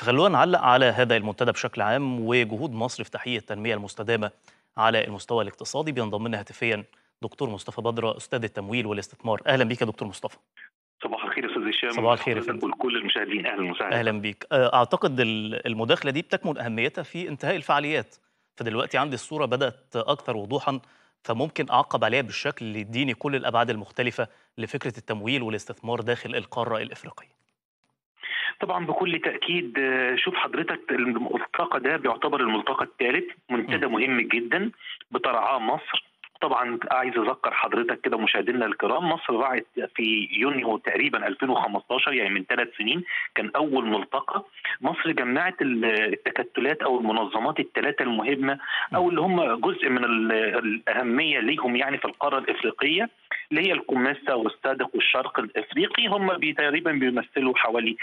فخلونا نعلق على هذا المنتدى بشكل عام وجهود مصر في تحقيق التنميه المستدامه على المستوى الاقتصادي بينضم لنا هاتفيا دكتور مصطفى بدره استاذ التمويل والاستثمار اهلا بيك يا دكتور مصطفى صباح الخير يا استاذ هشام صباح الخير يا فندم ولكل المشاهدين اهلا وسهلا اهلا بيك اعتقد المداخله دي بتكمن اهميتها في انتهاء الفعاليات فدلوقتي عندي الصوره بدات اكثر وضوحا فممكن اعقب عليها بالشكل اللي يديني كل الابعاد المختلفه لفكره التمويل والاستثمار داخل القاره الافريقيه طبعا بكل تاكيد شوف حضرتك الملتقى ده بيعتبر الملتقى الثالث منتدى مهم جدا بترعاه مصر طبعا عايز اذكر حضرتك كده مشاهدينا الكرام مصر راعت في يونيو تقريبا 2015 يعني من ثلاث سنين كان اول ملتقى مصر جمعت التكتلات او المنظمات الثلاثه المهمه او اللي هم جزء من الاهميه ليهم يعني في القاره الافريقيه اللي هي الكوميسا والسادق والشرق الافريقي هم تقريبا بيمثلوا حوالي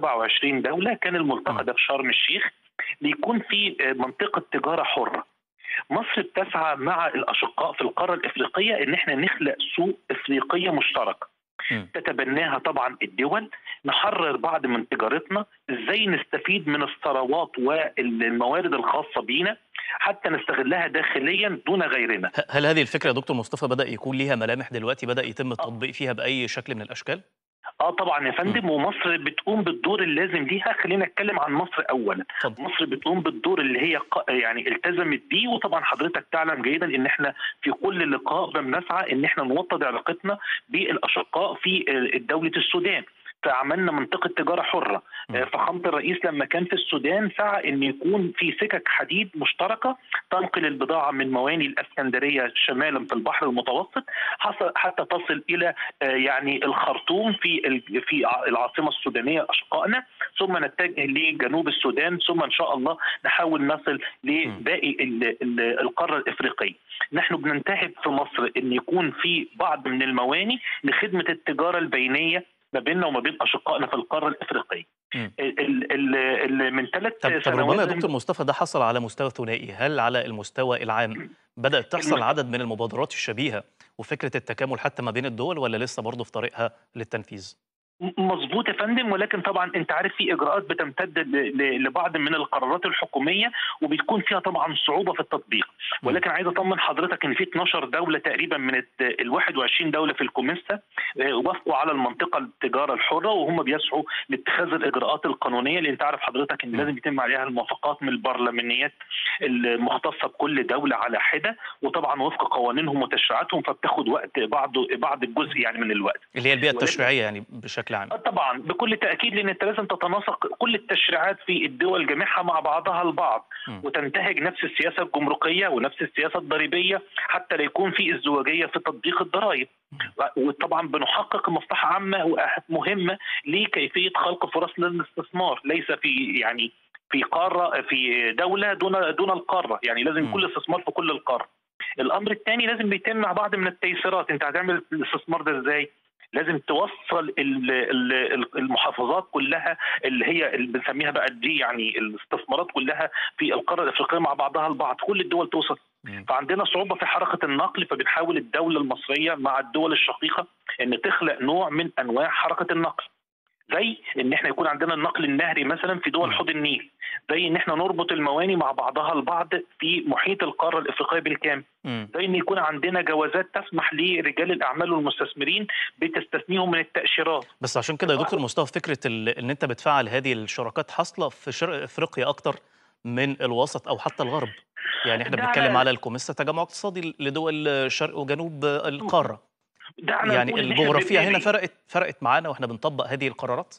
27 دوله كان الملتقى ده في شرم الشيخ بيكون في منطقه تجاره حره مصر بتسعى مع الاشقاء في القاره الافريقيه ان احنا نخلق سوق افريقيه مشتركه تتبناها طبعا الدول نحرر بعض من تجارتنا ازاي نستفيد من الثروات والموارد الخاصه بينا حتى نستغلها داخليا دون غيرنا هل هذه الفكره يا دكتور مصطفى بدا يكون ليها ملامح دلوقتي بدا يتم التطبيق فيها باي شكل من الاشكال اه طبعا يا فندم ومصر بتقوم بالدور اللازم ليها خلينا نتكلم عن مصر اولا طب. مصر بتقوم بالدور اللي هي يعني التزمت بيه وطبعا حضرتك تعلم جيدا ان احنا في كل لقاء بنسعى ان احنا نوطد علاقتنا بالاشقاء في دوله السودان فعملنا منطقه تجاره حره فخامه الرئيس لما كان في السودان سعى ان يكون في سكك حديد مشتركه تنقل البضاعه من مواني الاسكندريه شمالا في البحر المتوسط حتى تصل الى يعني الخرطوم في في العاصمه السودانيه اشقائنا ثم نتجه لجنوب السودان ثم ان شاء الله نحاول نصل لباقي القاره الافريقيه. نحن بننتهج في مصر ان يكون في بعض من المواني لخدمه التجاره البينيه ما بيننا وما بين اشقائنا في القاره الافريقيه. ال ال ال من ثلاث طب, طب ربما يا دكتور مصطفى ده حصل على مستوى ثنائي، هل على المستوى العام بدات تحصل عدد من المبادرات الشبيهه وفكره التكامل حتى ما بين الدول ولا لسه برضه في طريقها للتنفيذ؟ مظبوط يا فندم ولكن طبعا انت عارف في اجراءات بتمتد لبعض من القرارات الحكوميه وبيكون فيها طبعا صعوبه في التطبيق ولكن عايز اطمن حضرتك ان في 12 دوله تقريبا من ال 21 دوله في الكوميسا وافقوا على المنطقه التجاره الحره وهم بيسعوا لاتخاذ الاجراءات القانونيه اللي انت عارف حضرتك ان لازم يتم عليها الموافقات من البرلمانيات المختصه بكل دوله على حده وطبعا وفق قوانينهم وتشريعاتهم فبتاخد وقت بعض بعض الجزء يعني من الوقت اللي هي البيئه التشريعيه يعني بشكل عام طبعا بكل تاكيد لان انت لازم تتناسق كل التشريعات في الدول جميعها مع بعضها البعض م. وتنتهج نفس السياسه الجمركيه ونفس السياسه الضريبيه حتى لا يكون في ازدواجيه في تطبيق الضرائب وطبعا بنحقق مصلحه عامه مهمه لكيفيه خلق فرص للاستثمار ليس في يعني في قاره في دوله دون دون القاره يعني لازم يكون الاستثمار في كل القاره الامر الثاني لازم بيتم مع بعض من التيسيرات انت هتعمل الاستثمار ده ازاي لازم توصل المحافظات كلها اللي هي اللي بنسميها بقى دي يعني الاستثمارات كلها في القاره الافريقيه مع بعضها البعض كل الدول توصل فعندنا صعوبه في حركه النقل فبنحاول الدوله المصريه مع الدول الشقيقه ان تخلق نوع من انواع حركه النقل زي ان احنا يكون عندنا النقل النهري مثلا في دول حوض النيل زي ان احنا نربط المواني مع بعضها البعض في محيط القاره الافريقيه بالكامل زي ان يكون عندنا جوازات تسمح لرجال الاعمال والمستثمرين بتستثنيهم من التاشيرات بس عشان كده يا دكتور مصطفى فكره ان انت بتفعل هذه الشراكات حاصله في شرق افريقيا اكتر من الوسط او حتى الغرب يعني احنا بنتكلم على الكوميسا تجمع اقتصادي لدول شرق وجنوب القاره يعني الجغرافيا هنا فرقت فرقت معانا واحنا بنطبق هذه القرارات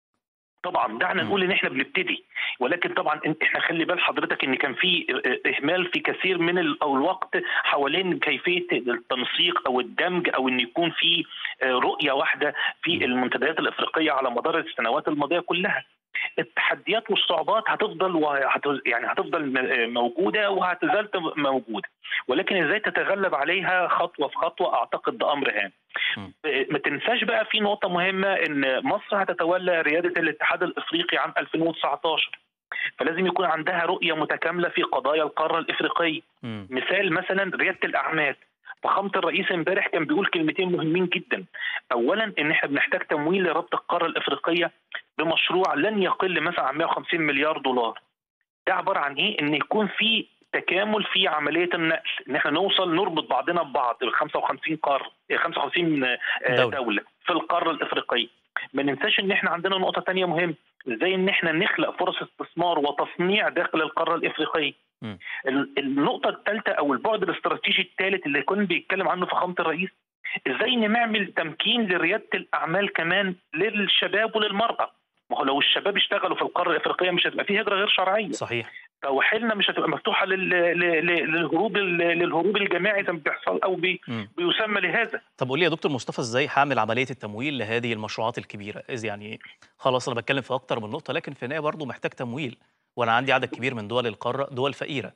طبعا دعنا نقول ان احنا بنبتدي ولكن طبعا احنا خلي بال حضرتك ان كان في اهمال في كثير من الوقت حوالين كيفيه التنسيق او الدمج او ان يكون في رؤيه واحده في المنتديات الافريقيه على مدار السنوات الماضيه كلها التحديات والصعوبات هتفضل وهت يعني هتفضل موجوده وهتزال موجوده ولكن ازاي تتغلب عليها خطوه في خطوه اعتقد ده امر هام ما تنساش بقى في نقطه مهمه ان مصر هتتولى رياده الاتحاد الافريقي عام 2019 فلازم يكون عندها رؤيه متكامله في قضايا القاره الافريقيه م. مثال مثلا رياده الاعمال فخامه الرئيس امبارح كان بيقول كلمتين مهمين جدا اولا ان احنا بنحتاج تمويل لربط القاره الافريقيه بمشروع لن يقل مثلا عن 150 مليار دولار ده عباره عن ايه ان يكون في تكامل في عمليه النقل ان احنا نوصل نربط بعضنا ببعض 55 قاره 55 دولة. دوله, دولة في القاره الافريقيه ما ننساش ان احنا عندنا نقطه تانية مهمه ازاي ان احنا نخلق فرص استثمار وتصنيع داخل القاره الافريقيه م. ال- النقطه الثالثه او البعد الاستراتيجي الثالث اللي كان بيتكلم عنه فخامه الرئيس ازاي نعمل تمكين لرياده الاعمال كمان للشباب وللمراه ما هو لو الشباب اشتغلوا في القاره الافريقيه مش هتبقى في هجره غير شرعيه صحيح فوحلنا مش هتبقى مفتوحه لل- لل- لل- للهروب للهروب الجماعي زي ما بيحصل او بي م. بيسمى لهذا طب قول لي يا دكتور مصطفى ازاي هعمل عمليه التمويل لهذه المشروعات الكبيره اذ يعني خلاص انا بتكلم في اكتر من نقطه لكن في النهايه برضه محتاج تمويل وانا عندي عدد كبير من دول القاره دول فقيره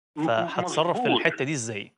فهتصرف في مظبوط. الحته دي ازاي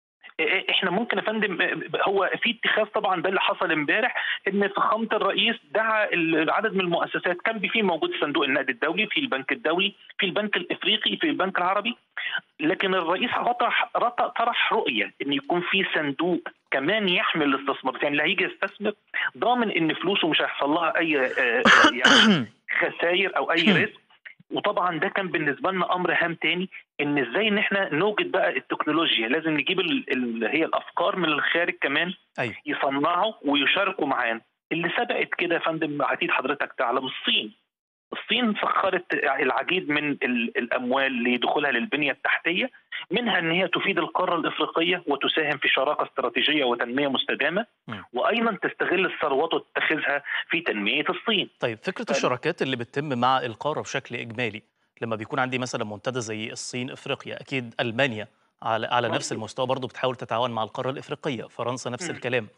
احنا ممكن يا فندم هو في اتخاذ طبعا ده اللي حصل امبارح ان فخامه الرئيس دعا العدد من المؤسسات كان في موجود صندوق النقد الدولي في البنك الدولي في البنك الافريقي في البنك العربي لكن الرئيس طرح طرح رؤيه ان يكون في صندوق كمان يحمل الاستثمار يعني اللي هيجي يستثمر ضامن ان فلوسه مش هيحصل لها اي آه، يعني خسائر او اي ريسك وطبعا ده كان بالنسبه لنا امر هام تاني ان ازاي ان احنا نوجد بقى التكنولوجيا لازم نجيب ال- اللي هي الافكار من الخارج كمان ايوه يصنعوا ويشاركوا معانا اللي سبقت كده يا فندم عتيد حضرتك تعلم الصين الصين سخرت العديد من ال- الاموال لدخولها للبنيه التحتيه منها ان هي تفيد القاره الافريقيه وتساهم في شراكه استراتيجيه وتنميه مستدامه م. وايضا تستغل الثروات وتتخذها في تنميه الصين طيب فكره فال- الشراكات اللي بتتم مع القاره بشكل اجمالي لما بيكون عندي مثلا منتدى زي الصين افريقيا اكيد المانيا على على نفس مظبوط. المستوى برضه بتحاول تتعاون مع القاره الافريقيه فرنسا نفس م. الكلام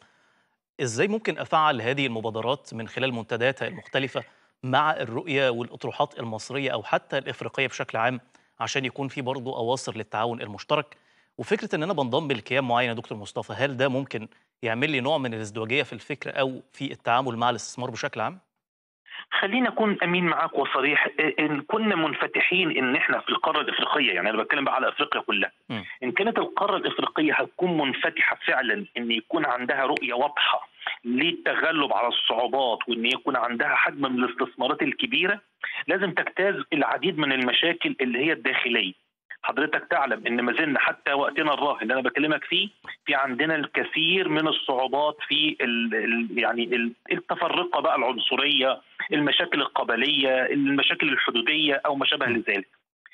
ازاي ممكن افعل هذه المبادرات من خلال منتدياتها المختلفه مع الرؤيه والاطروحات المصريه او حتى الافريقيه بشكل عام عشان يكون في برضه اواصر للتعاون المشترك وفكره ان انا بنضم لكيان معين يا دكتور مصطفى هل ده ممكن يعمل لي نوع من الازدواجيه في الفكر او في التعامل مع الاستثمار بشكل عام خليني اكون امين معاك وصريح ان كنا منفتحين ان احنا في القاره الافريقيه يعني انا بتكلم بقى على افريقيا كلها م. ان كانت القاره الافريقيه هتكون منفتحه فعلا ان يكون عندها رؤيه واضحه للتغلب على الصعوبات وان يكون عندها حجم من الاستثمارات الكبيره لازم تجتاز العديد من المشاكل اللي هي الداخليه حضرتك تعلم ان ما زلنا حتى وقتنا الراهن اللي انا بكلمك فيه في عندنا الكثير من الصعوبات في ال ال يعني ال- التفرقه بقى العنصريه المشاكل القبليه المشاكل الحدوديه او ما شابه لذلك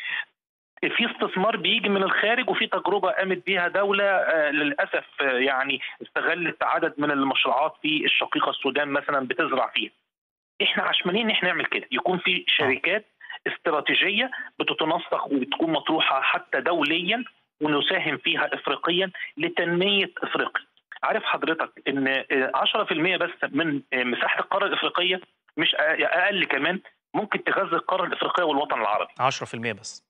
في استثمار بيجي من الخارج وفي تجربه قامت بيها دوله آه، للاسف آه، يعني استغلت عدد من المشروعات في الشقيقه السودان مثلا بتزرع فيها. احنا عشمانين ان احنا نعمل كده يكون في شركات استراتيجيه بتتنسق وبتكون مطروحه حتى دوليا ونساهم فيها افريقيا لتنميه افريقيا. عارف حضرتك ان آه، 10% بس من آه، مساحه القاره الافريقيه مش أ- اقل كمان ممكن تغذي القاره الافريقيه والوطن العربي. 10% بس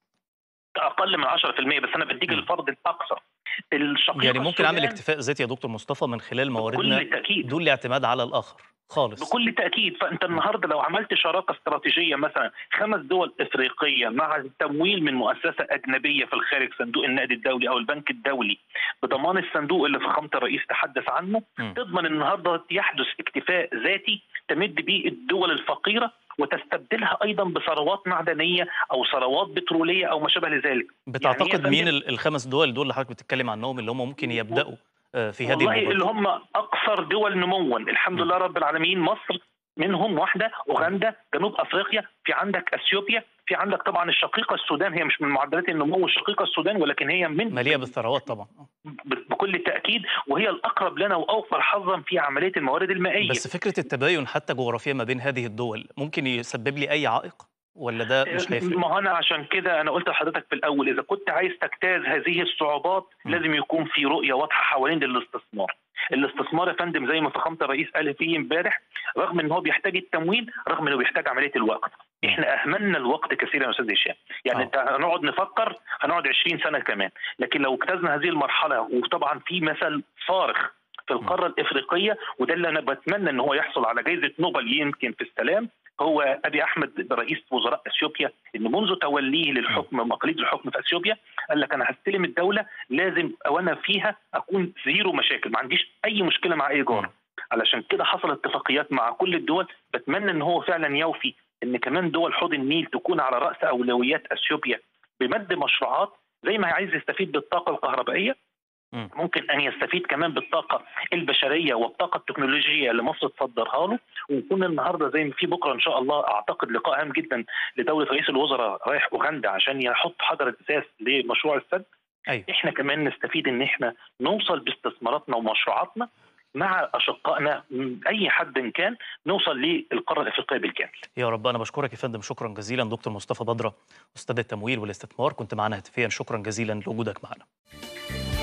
اقل من 10% بس انا بديك م. الفرض الاقصى الشقيقه يعني ممكن اعمل السودان اكتفاء ذاتي يا دكتور مصطفى من خلال مواردنا بكل تاكيد دون الاعتماد على الاخر خالص بكل تاكيد فانت النهارده لو عملت شراكه استراتيجيه مثلا خمس دول افريقيه مع تمويل من مؤسسه اجنبيه في الخارج صندوق النقد الدولي او البنك الدولي بضمان الصندوق اللي فخامه الرئيس تحدث عنه م. تضمن النهارده يحدث اكتفاء ذاتي تمد به الدول الفقيره وتستبدلها ايضا بثروات معدنيه او ثروات بتروليه او ما شابه لذلك بتعتقد يعني يا مين فندم- ال- الخمس دول دول اللي حضرتك بتتكلم عنهم اللي هم ممكن يبداوا آه، في هذه والله اللي المبادره هم اكثر دول نموا الحمد لله رب العالمين مصر منهم واحده اوغندا جنوب افريقيا في عندك اثيوبيا في عندك طبعا الشقيقه السودان هي مش من معدلات النمو الشقيقه السودان ولكن هي من مليئه بالثروات طبعا ب- بكل تاكيد وهي الاقرب لنا واوفر حظا في عمليه الموارد المائيه بس فكره التباين حتى جغرافيا ما بين هذه الدول ممكن يسبب لي اي عائق ولا ده مش هيفرق ما هو انا عشان كده انا قلت لحضرتك في الاول اذا كنت عايز تجتاز هذه الصعوبات م. لازم يكون في رؤيه واضحه حوالين الاستثمار الاستثمار يا فندم زي ما فخامه الرئيس قال فيه امبارح رغم ان هو بيحتاج التمويل رغم انه بيحتاج عمليه الوقت احنا اهملنا الوقت كثيرا يا استاذ هشام يعني آه. انت هنقعد نفكر هنقعد 20 سنه كمان لكن لو اجتزنا هذه المرحله وطبعا في مثل صارخ في القاره الافريقيه وده اللي انا بتمنى ان هو يحصل على جائزه نوبل يمكن في السلام هو ابي احمد رئيس وزراء اثيوبيا ان منذ توليه للحكم مقاليد الحكم في اثيوبيا قال لك انا هستلم الدوله لازم وانا فيها اكون زيرو مشاكل ما عنديش اي مشكله مع اي جار علشان كده حصل اتفاقيات مع كل الدول بتمنى ان هو فعلا يوفي ان كمان دول حوض النيل تكون على راس اولويات اثيوبيا بمد مشروعات زي ما عايز يستفيد بالطاقه الكهربائيه مم. ممكن ان يستفيد كمان بالطاقه البشريه والطاقه التكنولوجيه اللي مصر تصدرها له ونكون النهارده زي ما في بكره ان شاء الله اعتقد لقاء هام جدا لدوله رئيس الوزراء رايح اوغندا عشان يحط حجر الاساس لمشروع السد ايوه احنا كمان نستفيد ان احنا نوصل باستثماراتنا ومشروعاتنا مع اشقائنا م- اي حد كان نوصل للقاره الافريقيه بالكامل يا رب انا بشكرك يا فندم شكرا جزيلا دكتور مصطفى بدره استاذ التمويل والاستثمار كنت معنا هاتفيا شكرا جزيلا لوجودك معنا